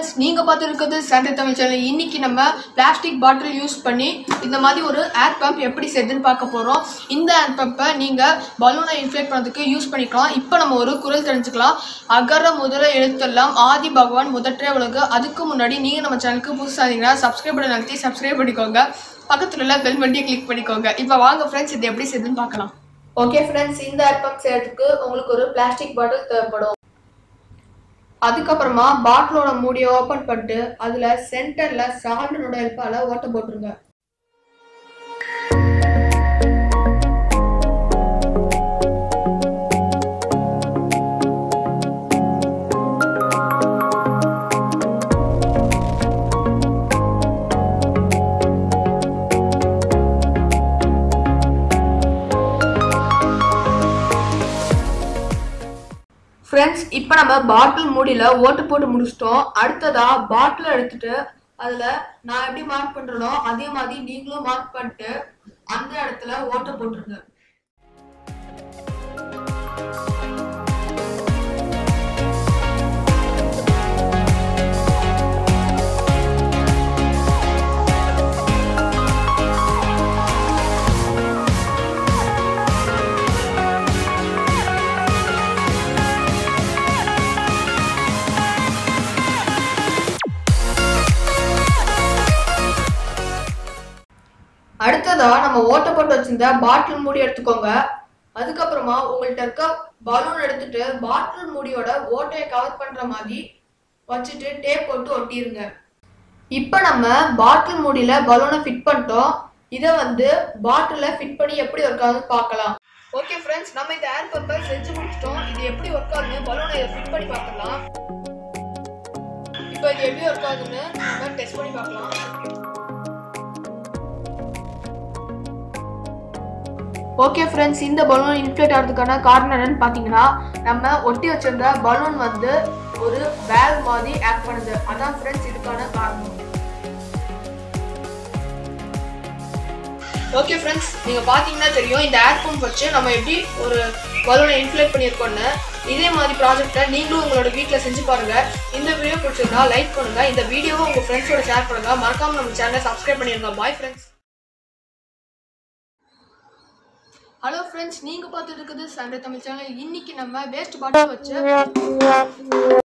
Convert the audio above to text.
friends நீங்க பார்த்து இருக்கிறது சாண்டை தமிழ் சேனல் இன்னைக்கு நம்ம பிளாஸ்டிக் பாட்டில் யூஸ் பண்ணி இந்த மாதிரி ஒரு ஏர் பம்ப் எப்படி செய்யுதுன்னு பார்க்க போறோம் இந்த ஏர் பம்பை நீங்க பலூனை இன்ஃப்ளேட் பண்ணுறதுக்கு யூஸ் பண்ணிக்கலாம் இப்போ நம்ம ஒரு குரல் தெரிஞ்சுக்கலாம் அகர முதல எழுத்தெல்லாம் ஆதி பகவான் முதற்றே உலகு அதுக்கு முன்னாடி நீங்க நம்ம சேனலுக்கு புதுசாக இருந்தீங்கன்னா சப்ஸ்கிரைப் பண்ண நிறுத்தி சப்ஸ்கிரைப் பண்ணிக்கோங்க பக்கத்துல உள்ள பெல் பட்டியை கிளிக் பண்ணிக்கோங்க இப்போ வாங்க ஃப்ரெண்ட்ஸ் இது எப்படி செய்யுதுன்னு பார்க்கலாம் ஓகே ஃப்ரெண்ட்ஸ் இந்த ஏர் பம்ப் செய்யறதுக்கு உங்களுக்கு ஒரு பிளாஸ்டிக் பாட்டில் தேவைப்படும் அதுக்கப்புறமா பாட்டிலோட மூடியை ஓபன் பண்ணிட்டு அதுல சென்டர்ல சால்டனோட ஹெல்ப்பால ஓட்ட போட்டுருங்க ஃப்ரெண்ட்ஸ் இப்போ நம்ம பாட்டில் மூடியில் ஓட்டு போட்டு முடிச்சிட்டோம் அடுத்ததா பாட்டில் எடுத்துட்டு அதில் நான் எப்படி மார்க் பண்ணுறனோ அதே மாதிரி நீங்களும் மார்க் பண்ணிட்டு அந்த இடத்துல ஓட்டை போட்டுருங்க அடுத்ததா நம்ம ஓட்டை போட்டு வச்சிருந்த பாட்டில் மூடி எடுத்துக்கோங்க அதுக்கப்புறமா உங்கள்கிட்ட இருக்க பலூன் எடுத்துட்டு பாட்டில் மூடியோட ஓட்டையை கவர் பண்ற மாதிரி வச்சுட்டு டேப் போட்டு ஒட்டிருங்க இப்போ நம்ம பாட்டில் மூடியில பலூனை ஃபிட் பண்ணிட்டோம் இதை வந்து பாட்டில ஃபிட் பண்ணி எப்படி ஒர்க் ஆகுதுன்னு பார்க்கலாம் ஓகே ஃப்ரெண்ட்ஸ் நம்ம இந்த ஏர் பம்பை செஞ்சு முடிச்சிட்டோம் இது எப்படி ஒர்க் ஆகுதுன்னு பலூனை இதை ஃபிட் பண்ணி பார்க்கலாம் இப்போ இது எப்படி ஒர்க் ஆகுதுன்னு நம்ம டெஸ்ட் பண்ணி பார்க்கலாம் ஓகே ஃப்ரெண்ட்ஸ் இந்த பலூன் இன்ஃப்ளேட் ஆகிறதுக்கான காரணம் என்னன்னு பார்த்தீங்கன்னா நம்ம ஒட்டி வச்சிருந்த பலூன் வந்து ஒரு வேல் மாதிரி ஆக்ட் பண்ணுது அதான் ஃப்ரெண்ட்ஸ் இதுக்கான காரணம் ஓகே ஃப்ரெண்ட்ஸ் நீங்கள் பார்த்தீங்கன்னா தெரியும் இந்த ஏர் பம்ப் வச்சு நம்ம எப்படி ஒரு பலூனை இன்ஃப்ளேட் பண்ணியிருக்கோன்னு இதே மாதிரி ப்ராஜெக்டை நீங்களும் உங்களோட வீட்டில் செஞ்சு பாருங்க இந்த வீடியோ பிடிச்சிருந்தா லைக் பண்ணுங்க இந்த வீடியோவை உங்கள் ஃப்ரெண்ட்ஸோட ஷேர் பண்ணுங்க மறக்காம நம்ம சேனலை சப்ஸ்கிரைப் பண்ணிருங்க பாய் ஃப்ரெண்ட்ஸ் ஹலோ ஃப்ரெண்ட்ஸ் நீங்கள் பார்த்துட்டு இருக்குது சண்டே தமிழ் சேனல் இன்னைக்கு நம்ம வேஸ்ட் பாட்டில் வச்சு